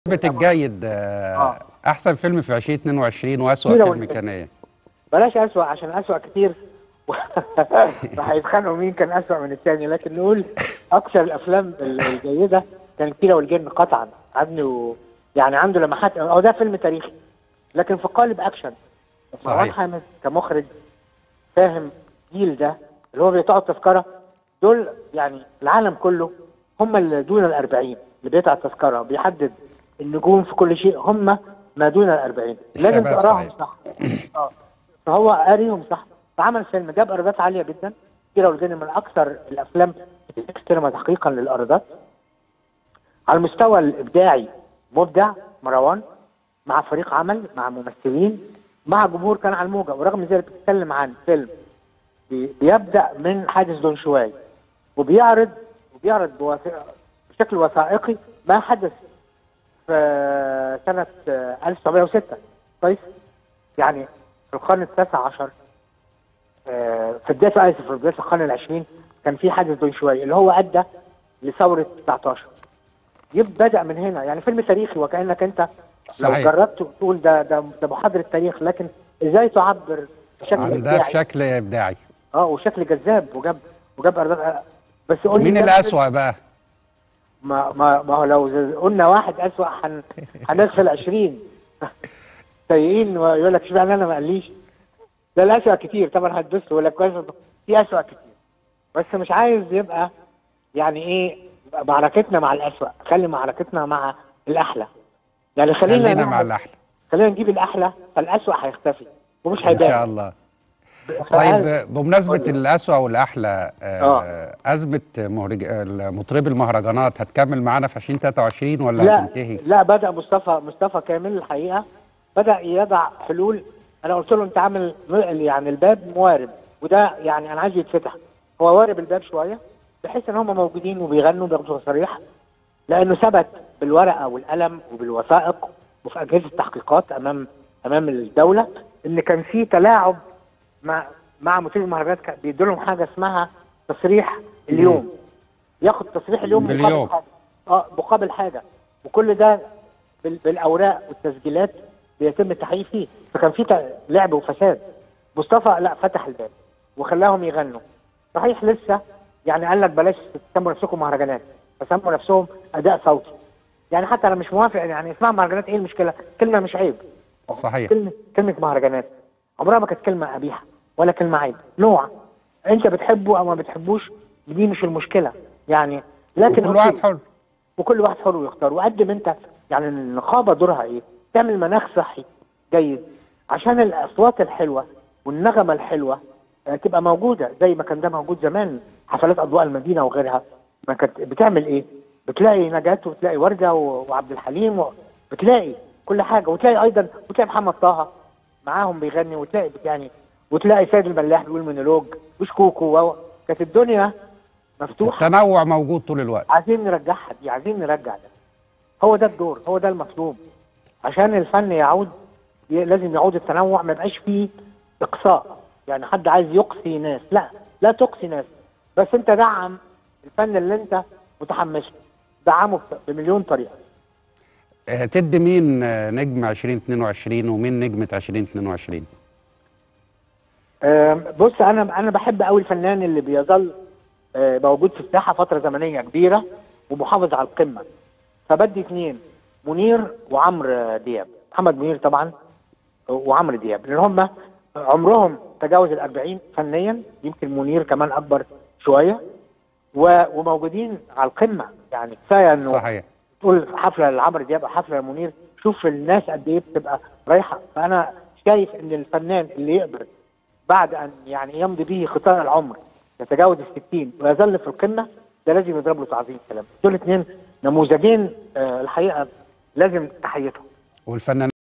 بمناسبة الجيد آه، آه. أحسن فيلم في 2022 وأسوأ كتير فيلم ولا- كان إيه؟ بلاش أسوأ عشان أسوأ كتير هيتخانقوا مين كان أسوأ من التاني لكن نقول أكثر الأفلام الجيدة كان كيرة والجن قطعا عنده يعني عنده لمحات هو ده فيلم تاريخي لكن في قالب أكشن صحيح. مروان حامد كمخرج فاهم الجيل ده اللي هو بيقطعوا التذكرة دول يعني العالم كله هم اللي دون الأربعين اللي بيقطع التذكرة بيحدد النجوم في كل شيء هم ما دون الأربعين لازم الشباب تقراهم صحيح. صح اه فهو قاريهم صح فعمل فيلم جاب ايرادات عاليه جدا كيرة والجن من اكثر الافلام في السينما تحقيقا للايرادات على المستوى الابداعي مبدع مروان مع فريق عمل مع ممثلين مع جمهور كان على الموجه ورغم ذلك بتتكلم عن فيلم بي- بيبدا من حادث دون شواي وبيعرض وبيعرض بوثائق- بشكل وثائقي ما حدث في سنه آه، 1906 كويس يعني في القرن التاسع عشر آه، في بدايه اسف في بدايه القرن العشرين كان في حادث دون شوي اللي هو ادى لثوره 19 يبقى بدا من هنا يعني فيلم تاريخي وكانك انت لو صحيح. جربت تقول ده ده ده محاضره تاريخ لكن ازاي تعبر بشكل عن ده ابداعي بشكل إبداعي اه وشكل جذاب وجاب وجاب أرض- بس قول لي مين ده الأسوأ بقى؟ ما ما ما هو لو ز- قلنا واحد اسوء هن هندخل 20 سيئين ويقول لك اشمعنى انا ما قاليش ده الاسوء كتير طبعا هتبص ولا كويس في اسوء كتير بس مش عايز يبقى يعني ايه يبقى معركتنا مع الاسوء خلي معركتنا مع الاحلى يعني خلينا خلينا مع نعمل- الأحلى خلينا نجيب الاحلى فالاسوء هيختفي ومش إن هيبان شاء الله فقال- طيب بمناسبة اتفضل. الأسوأ والأحلى آه، أزمة مهرج... مطرب المهرجانات هتكمل معانا في 2023 ولا لا هتنتهي؟ لا بدا مصطفى مصطفى كامل الحقيقه بدا يضع حلول انا قلت له انت عامل م- يعني الباب موارب وده يعني انا عايزه يتفتح هو وارب الباب شويه بحيث ان هم موجودين وبيغنوا بياخدوا تصاريح لانه ثبت بالورقه والقلم وبالوثائق وفي اجهزه التحقيقات امام امام الدوله ان كان في تلاعب مع مع مطير المهرجانات كان بيدوا لهم حاجه اسمها تصريح اليوم ياخد تصريح اليوم باليوم. مقابل حاجه اه مقابل حاجه وكل ده بال- بالاوراق والتسجيلات بيتم التحقيق فيه فكان في ت- لعب وفساد مصطفى لا فتح الباب وخلاهم يغنوا صحيح لسه يعني قال لك بلاش تسموا نفسكم مهرجانات فسموا نفسهم اداء صوتي يعني حتى انا مش موافق يعني اسمها مهرجانات ايه المشكله كلمه مش عيب صحيح كلمه كلمه مهرجانات عمرها ما كانت كلمه قبيحه ولا كلمه عيب نوع انت بتحبه او ما بتحبوش دي مش المشكله يعني لكن كل واحد أوكي. حر وكل واحد حر يختار وقدم انت يعني النقابه دورها ايه؟ تعمل مناخ صحي جيد عشان الاصوات الحلوه والنغمه الحلوه آه، تبقى موجوده زي ما كان ده موجود زمان حفلات اضواء المدينه وغيرها ما كانت بتعمل ايه؟ بتلاقي نجاة وبتلاقي ورده و- وعبد الحليم و... بتلاقي كل حاجه وتلاقي ايضا وتلاقي محمد طه معاهم بيغني وتلاقي يعني وتلاقي سيد الملاح بيقول مونولوج وشكوكو و... كانت الدنيا مفتوحه التنوع موجود طول الوقت عايزين نرجعها دي عايزين نرجع ده هو ده الدور هو ده المطلوب عشان الفن يعود ي- لازم يعود التنوع ما يبقاش فيه اقصاء يعني حد عايز يقصي ناس لا لا تقصي ناس بس انت دعم الفن اللي انت متحمس له دعمه ب- بمليون طريقه آه، تدي مين آه، نجم 2022 ومين نجمة 2022 آم، بص انا انا بحب قوي الفنان اللي بيظل آه، موجود في الساحه فتره زمنيه كبيره ومحافظ على القمه فبدي اثنين منير وعمرو دياب محمد منير طبعا وعمرو دياب لان هم عمرهم تجاوز الأربعين فنيا يمكن منير كمان اكبر شويه و- وموجودين على القمه يعني كفايه انه صحيح تقول حفله لعمرو دياب او حفله لمنير شوف الناس قد ايه بتبقى رايحه فانا شايف ان الفنان اللي يقدر بعد ان يعني يمضي به قطار العمر يتجاوز الستين ويظل في القمه ده لازم يضرب له تعظيم كلام دول اثنين نموذجين آه، الحقيقه لازم تحيتهم والفنان